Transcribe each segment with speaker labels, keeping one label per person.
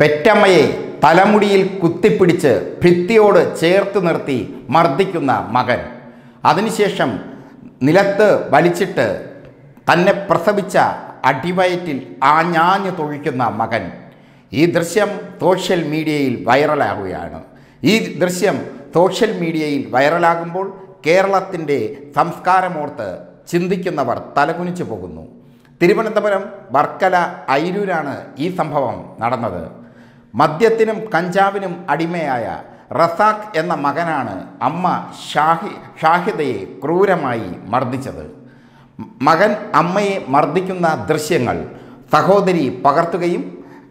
Speaker 1: പെറ്റമ്മയെ തലമുടിയിൽ കുത്തിപ്പിടിച്ച് ഭിത്തിയോട് ചേർത്ത് നിർത്തി മർദ്ദിക്കുന്ന മകൻ അതിനുശേഷം നിലത്ത് വലിച്ചിട്ട് തന്നെ പ്രസവിച്ച അടിവയറ്റിൽ ആഞ്ഞാഞ്ഞു തൊഴിക്കുന്ന മകൻ ഈ ദൃശ്യം സോഷ്യൽ മീഡിയയിൽ വൈറലാകുകയാണ് ഈ ദൃശ്യം സോഷ്യൽ മീഡിയയിൽ വൈറലാകുമ്പോൾ കേരളത്തിൻ്റെ സംസ്കാരമോർത്ത് ചിന്തിക്കുന്നവർ തലകുനിച്ചു പോകുന്നു തിരുവനന്തപുരം വർക്കല ഐരൂരാണ് ഈ സംഭവം നടന്നത് മദ്യത്തിനും കഞ്ചാവിനും അടിമയായ റസാഖ് എന്ന മകനാണ് അമ്മ ഷാഹി ഷാഹിദയെ ക്രൂരമായി മർദ്ദിച്ചത് മകൻ അമ്മയെ മർദ്ദിക്കുന്ന ദൃശ്യങ്ങൾ സഹോദരി പകർത്തുകയും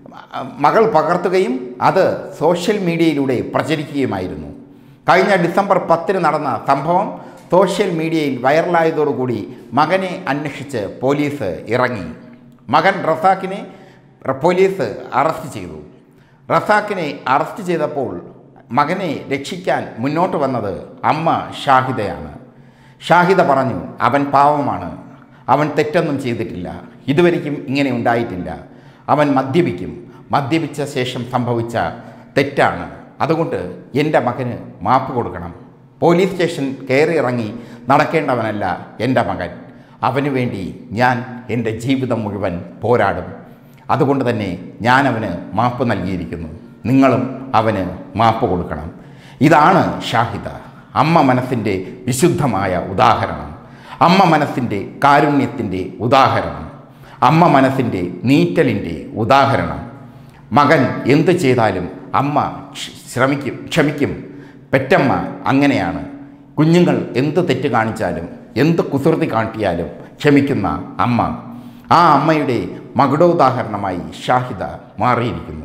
Speaker 1: മകൾ പകർത്തുകയും അത് സോഷ്യൽ മീഡിയയിലൂടെ പ്രചരിക്കുകയുമായിരുന്നു കഴിഞ്ഞ ഡിസംബർ പത്തിന് നടന്ന സംഭവം സോഷ്യൽ മീഡിയയിൽ വൈറലായതോടുകൂടി മകനെ അന്വേഷിച്ച് പോലീസ് ഇറങ്ങി മകൻ റസാഖിനെ പോലീസ് അറസ്റ്റ് ചെയ്തു റസാഖിനെ അറസ്റ്റ് ചെയ്തപ്പോൾ മകനെ രക്ഷിക്കാൻ മുന്നോട്ട് വന്നത് അമ്മ ഷാഹിദയാണ് ഷാഹിദ പറഞ്ഞു അവൻ പാവമാണ് അവൻ തെറ്റൊന്നും ചെയ്തിട്ടില്ല ഇതുവരെയ്ക്കും ഇങ്ങനെ ഉണ്ടായിട്ടില്ല അവൻ മദ്യപിക്കും മദ്യപിച്ച ശേഷം സംഭവിച്ച തെറ്റാണ് അതുകൊണ്ട് എൻ്റെ മകന് മാപ്പ് കൊടുക്കണം പോലീസ് സ്റ്റേഷൻ കയറി ഇറങ്ങി നടക്കേണ്ടവനല്ല എൻ്റെ മകൻ അവന് വേണ്ടി ഞാൻ എൻ്റെ ജീവിതം മുഴുവൻ പോരാടും അതുകൊണ്ട് തന്നെ ഞാൻ അവന് മാപ്പ് നൽകിയിരിക്കുന്നു നിങ്ങളും അവന് മാപ്പ് കൊടുക്കണം ഇതാണ് ഷാഹിദ അമ്മ മനസ്സിൻ്റെ വിശുദ്ധമായ ഉദാഹരണം അമ്മ മനസ്സിൻ്റെ കാരുണ്യത്തിൻ്റെ ഉദാഹരണം അമ്മ മനസ്സിൻ്റെ നീറ്റലിൻ്റെ ഉദാഹരണം മകൻ എന്ത് ചെയ്താലും അമ്മ ക്ഷ- ശ്രമിക്കും ക്ഷമിക്കും പെറ്റമ്മ അങ്ങനെയാണ് കുഞ്ഞുങ്ങൾ എന്ത് തെറ്റ് കാണിച്ചാലും എന്ത് കുസൃതി കാട്ടിയാലും ക്ഷമിക്കുന്ന അമ്മ ആ അമ്മയുടെ മകുടോദാഹരണമായി ഷാഹിദ മാറിയിരിക്കുന്നു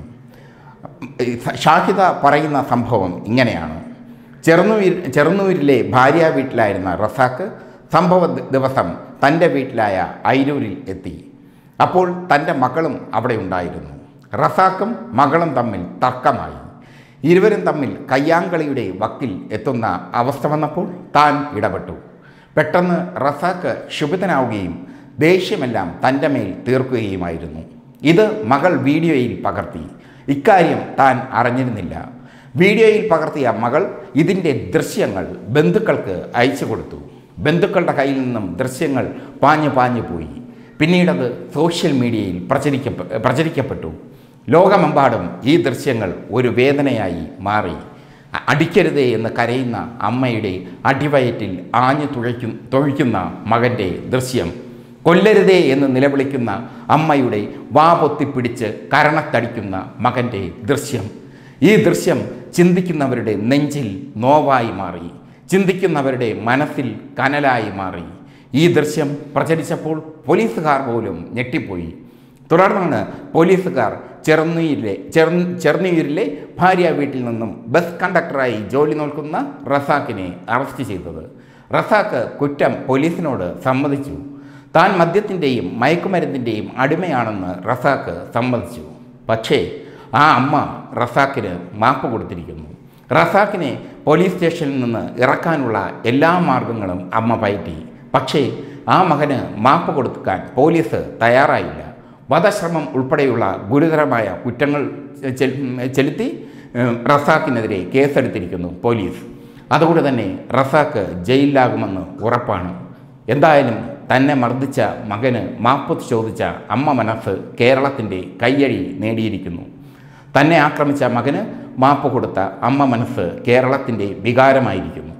Speaker 1: ഈ ഷാഹിദ പറയുന്ന സംഭവം ഇങ്ങനെയാണ് ചെറുന്നൂർ ചെറുന്നൂരിലെ ഭാര്യ വീട്ടിലായിരുന്ന റസാക്ക് സംഭവ ദി- ദിവസം തൻ്റെ വീട്ടിലായ ഐരൂരിൽ എത്തി അപ്പോൾ തൻ്റെ മകളും അവിടെ ഉണ്ടായിരുന്നു റസാക്കും മകളും തമ്മിൽ തർക്കമായി ഇരുവരും തമ്മിൽ കയ്യാങ്കളിയുടെ വക്കിൽ എത്തുന്ന അവസ്ഥ വന്നപ്പോൾ താൻ ഇടപെട്ടു പെട്ടെന്ന് റസാക്ക് ക്ഷുഭിതനാവുകയും ദേഷ്യമെല്ലാം തൻ്റെ മേൽ തീർക്കുകയുമായിരുന്നു ഇത് മകൾ വീഡിയോയിൽ പകർത്തി ഇക്കാര്യം താൻ അറിഞ്ഞിരുന്നില്ല വീഡിയോയിൽ പകർത്തിയ മകൾ ഇതിൻ്റെ ദൃശ്യങ്ങൾ ബന്ധുക്കൾക്ക് അയച്ചു കൊടുത്തു ബന്ധുക്കളുടെ കയ്യിൽ നിന്നും ദൃശ്യങ്ങൾ പാഞ്ഞു പാഞ്ഞു പോയി പിന്നീടത് സോഷ്യൽ മീഡിയയിൽ പ്രചരിക്കപ്പെ പ്രചരിക്കപ്പെട്ടു ലോകമെമ്പാടും ഈ ദൃശ്യങ്ങൾ ഒരു വേദനയായി മാറി അ- അടിക്കരുതേ എന്ന് കരയുന്ന അമ്മയുടെ അടിവയറ്റിൽ ആഞ്ഞു തുഴയ്ക്കും തൊഴിക്കുന്ന മകൻ്റെ ദൃശ്യം കൊല്ലരുതേ എന്ന് നിലവിളിക്കുന്ന അമ്മയുടെ വാ പൊത്തിപ്പിടിച്ച് കരണത്തടിക്കുന്ന മകൻ്റെ ദൃശ്യം ഈ ദൃശ്യം ചിന്തിക്കുന്നവരുടെ നെഞ്ചിൽ നോവായി മാറി ചിന്തിക്കുന്നവരുടെ മനസ്സിൽ കനലായി മാറി ഈ ദൃശ്യം പ്രചരിച്ചപ്പോൾ പോലീസുകാർ പോലും ഞെട്ടിപ്പോയി തുടർന്നാണ് പോലീസുകാർ ചെറുന്നൂരിലെ ചെറു ചെറുന്നൂരിലെ ഭാര്യ വീട്ടിൽ നിന്നും ബസ് കണ്ടക്ടറായി ജോലി നോക്കുന്ന റസാക്കിനെ അറസ്റ്റ് ചെയ്തത് റസാക്ക് കുറ്റം പോലീസിനോട് സമ്മതിച്ചു താൻ മദ്യത്തിൻ്റെയും മയക്കുമരുന്നിൻ്റെയും അടിമയാണെന്ന് റസാക്ക് സമ്മതിച്ചു പക്ഷേ ആ അമ്മ റസാക്കിന് മാപ്പ് കൊടുത്തിരിക്കുന്നു റസാക്കിനെ പോലീസ് സ്റ്റേഷനിൽ നിന്ന് ഇറക്കാനുള്ള എല്ലാ മാർഗങ്ങളും അമ്മ പയറ്റി പക്ഷേ ആ മകന് മാപ്പ് കൊടുക്കാൻ പോലീസ് തയ്യാറായില്ല വധശ്രമം ഉൾപ്പെടെയുള്ള ഗുരുതരമായ കുറ്റങ്ങൾ ചെൽ- ചെലുത്തി ഏഹ്, റസാക്കിനെതിരെ കേസെടുത്തിരിക്കുന്നു പോലീസ് അതുകൊണ്ട് തന്നെ റസാക്ക് ജയിലിലാകുമെന്ന് ഉറപ്പാണ് എന്തായാലും തന്നെ മർദ്ദിച്ച മകന് മാപ്പ് ചോദിച്ച അമ്മ മനസ്സ് കേരളത്തിൻ്റെ കയ്യടി നേടിയിരിക്കുന്നു തന്നെ ആക്രമിച്ച മകന് മാപ്പ് കൊടുത്ത അമ്മ മനസ്സ് കേരളത്തിൻ്റെ വികാരമായിരിക്കുന്നു